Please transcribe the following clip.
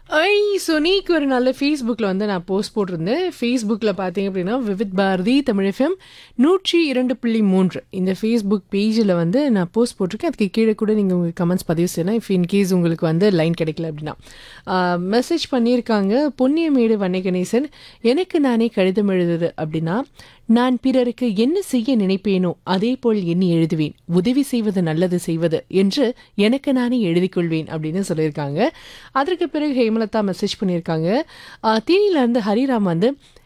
ஐ சொனிக்கு ஒரு நல்ல ஃபேஸ்புக்கில் வந்து நான் போஸ்ட் போட்டிருந்தேன் ஃபேஸ்புக்கில் பார்த்தீங்க அப்படின்னா விவித் பாரதி தமிழ் எஃப்எம் நூற்றி இரண்டு புள்ளி மூன்று இந்த ஃபேஸ்புக் பேஜில் வந்து நான் போஸ்ட் போட்டிருக்கேன் அதுக்கு கீழே கூட நீங்கள் உங்கள் கமெண்ட்ஸ் பதிவு செய்யலாம் இஃப் இன்கேஸ் உங்களுக்கு வந்து லைன் கிடைக்கல அப்படின்னா மெசேஜ் பண்ணியிருக்காங்க பொன்னியமேடு வன்னிகணேசன் எனக்கு நானே கடிதம் எழுதுது அப்படின்னா நான் பிறருக்கு என்ன செய்ய நினைப்பேனோ அதே போல் எண்ணி எழுதுவேன் உதவி செய்வது நல்லது செய்வது என்று எனக்கு நானே எழுதிக் கொள்வேன் அப்படின்னு சொல்லியிருக்காங்க அதற்கு பிறகு ஹேமலதா மெசேஜ் பண்ணியிருக்காங்க ஆஹ், தேனியில இருந்து ஹரிராம் வந்து